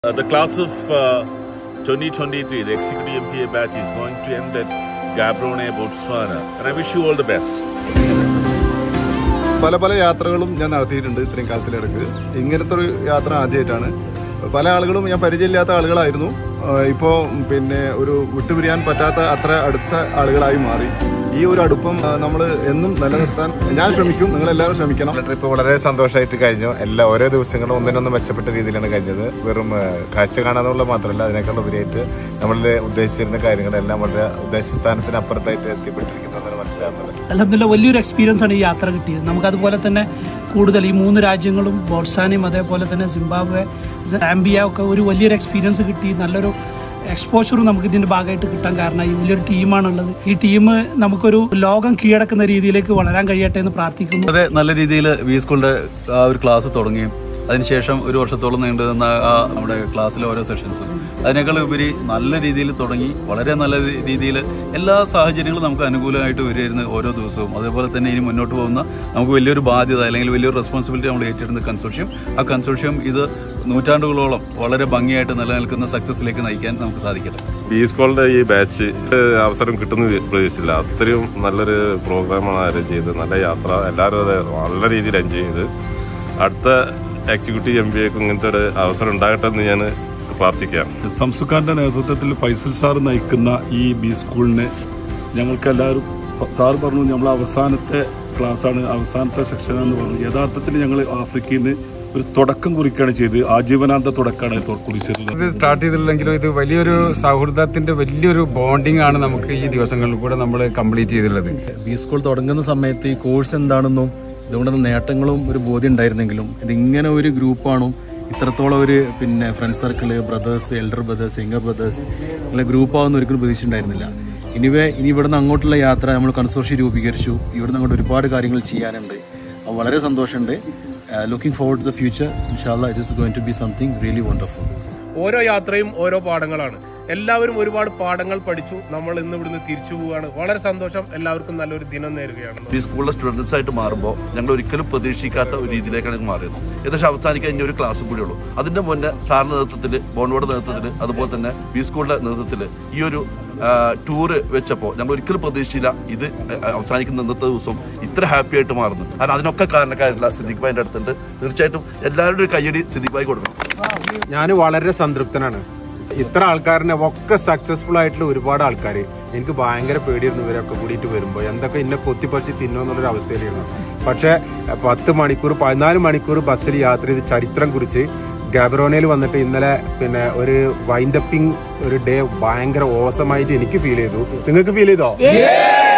Uh, the class of uh, 2023, the executive MPA batch, is going to end at Gaborone, Botswana. And I wish you all the best. പല പല യാത്രകളും ഞാൻ നടത്തിയിട്ടുണ്ട് ഇത്രയും കാലത്തിലിടക്ക് ഇങ്ങനത്തെ ഒരു യാത്ര ആദ്യമായിട്ടാണ് പല ആളുകളും ഞാൻ പരിചയമില്ലാത്ത ആളുകളായിരുന്നു ഇപ്പോൾ പിന്നെ ഒരു വിട്ടുപിരിയാൻ പറ്റാത്ത അത്ര അടുത്ത ആളുകളായി മാറി ഈ ഒരു അടുപ്പം നമ്മൾ എന്നും നിലനിർത്താൻ ഞാൻ ശ്രമിക്കും നിങ്ങളെല്ലാവരും ശ്രമിക്കണം ട്രിപ്പ് വളരെ സന്തോഷമായിട്ട് കഴിഞ്ഞു എല്ലാ ഓരോ ദിവസങ്ങളും ഒന്നിനൊന്ന് മെച്ചപ്പെട്ട രീതിയിലാണ് കഴിഞ്ഞത് വെറും ആ, കാഴ്ച കാണാന്നുള്ള മാത്രമല്ല അതിനേക്കാൾ ഉപരിയായിട്ട് നമ്മളിൽ ഉദ്ദേശിച്ചിരുന്ന കാര്യങ്ങളെല്ലാം വളരെ ഉദ്ദേശ സ്ഥാനത്തിന് അപ്പുറത്തായിട്ട് എത്തിപ്പെട്ടിരിക്കുന്നതാണ് മനസ്സിലാകുന്നത് അലഹമില്ല വലിയൊരു എക്സ്പീരിയൻസ് ആണ് ഈ യാത്ര കിട്ടിയത് നമുക്ക് അതുപോലെ തന്നെ കൂടുതൽ ഈ മൂന്ന് രാജ്യങ്ങളും ബോട്സാനയും അതേപോലെ തന്നെ സിംബാബ്വെ സാംബിയ ഒക്കെ ഒരു വലിയൊരു എക്സ്പീരിയൻസ് കിട്ടി നല്ലൊരു എക്സ്പോഷറും നമുക്ക് ഇതിന്റെ ഭാഗമായിട്ട് കിട്ടാൻ കാരണം ഈ വലിയൊരു ടീമാണുള്ളത് ഈ ടീം നമുക്കൊരു ലോകം കീഴടക്കുന്ന രീതിയിലേക്ക് വളരാൻ കഴിയട്ടെ എന്ന് പ്രാർത്ഥിക്കുന്നു വളരെ നല്ല രീതിയിൽ വി സ്കൂളിന്റെ ആ ഒരു ക്ലാസ് തുടങ്ങി അതിനുശേഷം ഒരു വർഷത്തോളം നീണ്ടു നിന്ന ആ നമ്മുടെ ക്ലാസ്സിലെ ഓരോ സെഷൻസും അതിനേക്കാൾ ഉപരി നല്ല രീതിയിൽ തുടങ്ങി വളരെ നല്ല രീതിയിൽ എല്ലാ സാഹചര്യങ്ങളും നമുക്ക് അനുകൂലമായിട്ട് വരുമായിരുന്നു ഓരോ ദിവസവും അതേപോലെ തന്നെ ഇനി മുന്നോട്ട് പോകുന്ന നമുക്ക് വലിയൊരു ബാധ്യത അല്ലെങ്കിൽ വലിയൊരു റെസ്പോൺസിബിലിറ്റി നമ്മൾ ഏറ്റെടുക്കുന്ന കൺസോർഷ്യം ആ കൺസോർഷ്യം ഇത് നൂറ്റാണ്ടുകളോളം വളരെ ഭംഗിയായിട്ട് നിലനിൽക്കുന്ന സക്സസിലേക്ക് നയിക്കാൻ നമുക്ക് സാധിക്കട്ടെ ബി സ്കോളിന്റെ ഈ ബാച്ച് അവസരം കിട്ടുന്ന പ്രതീക്ഷിച്ചില്ല അത്രയും നല്ലൊരു പ്രോഗ്രാമാണ് അറേഞ്ച് ചെയ്തത് നല്ല യാത്ര എല്ലാവരും അത് നല്ല രീതിയിൽ എൻജോയ് ചെയ്ത് അടുത്ത എക്സിക്യൂട്ടീവ് എം ബി എക്കും ഇങ്ങനത്തെ ഒരു അവസരം ഉണ്ടാകട്ടെ എന്ന് ഞാൻ പ്രാർത്ഥിക്കുകയാണ് സംസുഖാന്റെ നേതൃത്വത്തിൽ ഫൈസൽ സാർ നയിക്കുന്ന ഈ ബി സ്കൂളിന് ഞങ്ങൾക്ക് എല്ലാവരും സാർ പറഞ്ഞു നമ്മൾ അവസാനത്തെ ക്ലാസ്സാണ് അവസാനത്തെ സെക്ഷനാണെന്ന് പറഞ്ഞു യഥാർത്ഥത്തിൽ ഞങ്ങൾ ആഫ്രിക്കയിൽ നിന്ന് ഒരു തുടക്കം കുറിക്കുകയാണ് ചെയ്ത് ആജീവനാന്ത തുടക്കമാണ് ഇപ്പോൾ കുറിച്ചത് ഇത് സ്റ്റാർട്ട് ചെയ്തിട്ടില്ലെങ്കിലും ഇത് വലിയൊരു സൗഹൃദത്തിന്റെ വലിയൊരു ബോണ്ടിങ് ആണ് നമുക്ക് ഈ ദിവസങ്ങളിൽ കൂടെ നമ്മൾ കംപ്ലീറ്റ് ചെയ്തിട്ടുള്ളത് ബി സ്കൂൾ തുടങ്ങുന്ന സമയത്ത് ഈ കോഴ്സ് എന്താണെന്നും ഇതുകൊണ്ടുള്ള നേട്ടങ്ങളും ഒരു ബോധ്യം ഉണ്ടായിരുന്നെങ്കിലും ഇതിങ്ങനെ ഒരു ഗ്രൂപ്പാണോ ഇത്രത്തോളം ഒരു പിന്നെ friend circle brothers elder brothers younger brothers ഇങ്ങനെ ഗ്രൂപ്പാവുന്ന ഒരിക്കലും പ്രതീക്ഷിച്ചിട്ടുണ്ടായിരുന്നില്ല ഇനിവേ ഇനി ഇവിടുന്ന് അങ്ങോട്ടുള്ള യാത്ര നമ്മൾ കൺസോർഷ്യം രൂപീകരിച്ചു ഇവിടുന്ന് അങ്ങോട്ട് ഒരുപാട് കാര്യങ്ങൾ ചെയ്യാനുണ്ട് അപ്പോൾ വളരെ സന്തോഷമുണ്ട് looking forward to the future ഇൻഷാല്ല it is going to be something really wonderful ഓരോ യാത്രയും ഓരോ പാഠങ്ങളാണ് എല്ലാവരും ഒരുപാട് പാഠങ്ങൾ പഠിച്ചു നമ്മൾ ഇന്ന് ഇവിടുന്ന് തിരിച്ചു പോവുകയാണ് വളരെ സന്തോഷം എല്ലാവർക്കും നല്ലൊരു ദിനം നേരുകയാണ് ഈ സ്കൂളിലെ സ്റ്റുഡൻസ് ആയിട്ട് മാറുമ്പോൾ ഞങ്ങൾ ഒരിക്കലും പ്രതീക്ഷിക്കാത്ത ഒരു രീതിയിലേക്കാണ് ഞങ്ങൾ മാറിയത് ഏകദേശം അവസാനിക്കാൻ ഇനി ഒരു ക്ലാസ്സും കൂടി ഉള്ളൂ അതിന്റെ മുന്നേ സാറിന്റെ നേതൃത്വത്തിൽ ബോൺവോയുടെ നേതൃത്വത്തിൽ അതുപോലെ തന്നെ ബി സ്കൂളിന്റെ നേതൃത്വത്തിൽ ഈ ഒരു ടൂറ് വെച്ചപ്പോൾ ഞങ്ങൾ ഒരിക്കലും പ്രതീക്ഷിച്ചില്ല ഇത് അവസാനിക്കുന്ന ഇന്നത്തെ ദിവസം ഇത്ര ഹാപ്പി ആയിട്ട് മാറുന്നു കാരണം അതിനൊക്കെ കാരണക്കാരുള്ള സിദ്ദിഖ് ഭായിന്റെ അടുത്തുണ്ട് തീർച്ചയായിട്ടും എല്ലാവരുടെ ഒരു കയ്യടി സിദ്ദിഖ് ഭായി കൊടുക്കണം ഞാൻ വളരെ സംതൃപ്തനാണ് ഇത്ര ആൾക്കാരനെ ഒക്കെ സക്സസ്ഫുൾ ആയിട്ടുള്ള ഒരുപാട് ആൾക്കാർ എനിക്ക് ഭയങ്കര പേടിയായിരുന്നു ഇവരൊക്കെ കൂടിയിട്ട് വരുമ്പോൾ എന്തൊക്കെ ഇന്നെ കൊത്തിപ്പറിച്ച് തിന്നുമെന്നുള്ളൊരു അവസ്ഥയിലായിരുന്നു പക്ഷേ പത്ത് മണിക്കൂർ പതിനാല് മണിക്കൂർ ബസ്സിൽ യാത്ര ചെയ്ത് ചരിത്രം കുറിച്ച് ഗാബ്രോനയിൽ വന്നിട്ട് ഇന്നലെ പിന്നെ ഒരു വൈൻഡപ്പിംഗ് ഒരു ഡേ ഭയങ്കര ഓസമായിട്ട് എനിക്ക് ഫീൽ ചെയ്തു നിങ്ങൾക്ക് ഫീൽ ചെയ്തോ